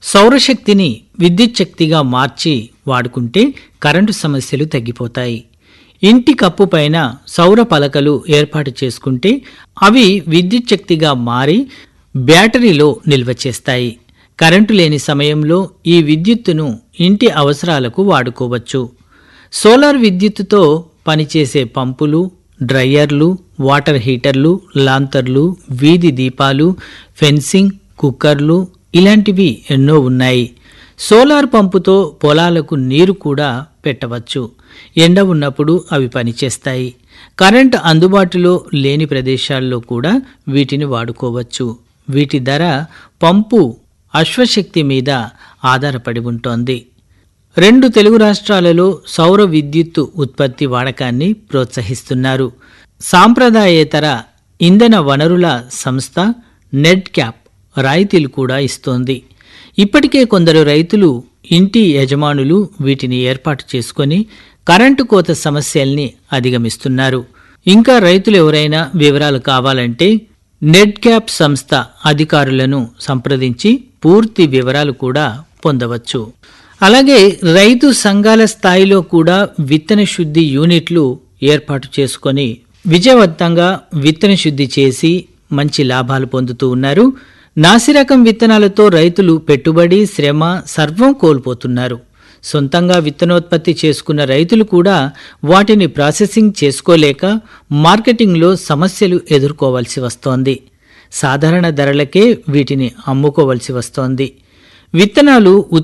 సౌరశక్తిని విద్యుత్ శక్తిగా మార్చి వాడుకుంటే కరెంటు సమస్యలు తగ్గిపోతాయి ఇంటి కప్పు పైన సౌర పలకలు ఏర్పాటు చేసుకుంటే అవి విద్యుత్ శక్తిగా మారి బ్యాటరీలో నిల్వ చేస్తాయి కరెంటు లేని సమయంలో ఈ విద్యుత్తును ఇంటి అవసరాలకు వాడుకోవచ్చు సోలార్ విద్యుత్తుతో పనిచేసే పంపులు డ్రయ్యర్లు వాటర్ హీటర్లు లాంతర్లు వీధి దీపాలు ఫెన్సింగ్ కుక్కర్లు ఇలాంటివి ఎన్నో ఉన్నాయి సోలార్ పంపుతో పొలాలకు నీరు కూడా పెట్టవచ్చు ఎండ ఉన్నప్పుడు అవి పనిచేస్తాయి కరెంట్ అందుబాటులో లేని ప్రదేశాల్లో కూడా వీటిని వాడుకోవచ్చు వీటి ధర పంపు అశ్వశక్తి మీద ఆధారపడి ఉంటోంది రెండు తెలుగు రాష్ట్రాలలో సౌర విద్యుత్తు ఉత్పత్తి వాడకాన్ని ప్రోత్సహిస్తున్నారు సాంప్రదాయేతర ఇంధన వనరుల సంస్థ నెడ్ క్యాప్ రాయితీలు కూడా ఇస్తోంది ఇప్పటికే కొందరు రైతులు ఇంటి యజమానులు వీటిని ఏర్పాటు చేసుకొని కరెంటు కోత సమస్యల్ని అధిగమిస్తున్నారు ఇంకా రైతులు ఎవరైనా వివరాలు కావాలంటే నెడ్ క్యాప్ సంస్థ అధికారులను సంప్రదించి పూర్తి వివరాలు కూడా పొందవచ్చు అలాగే రైతు సంఘాల స్థాయిలో కూడా విత్తన శుద్ధి యూనిట్లు ఏర్పాటు చేసుకొని విజయవంతంగా విత్తన శుద్ధి చేసి మంచి లాభాలు పొందుతూ ఉన్నారు నాసిరకం విత్తనాలతో రైతులు పెట్టుబడి శ్రమ సర్వం కోల్పోతున్నారు సొంతంగా విత్తనోత్పత్తి చేసుకున్న రైతులు కూడా వాటిని ప్రాసెసింగ్ చేసుకోలేక మార్కెటింగ్లో సమస్యలు ఎదుర్కోవాల్సి వస్తోంది సాధారణ ధరలకే వీటిని అమ్ముకోవలసి వస్తోంది విత్తనాలు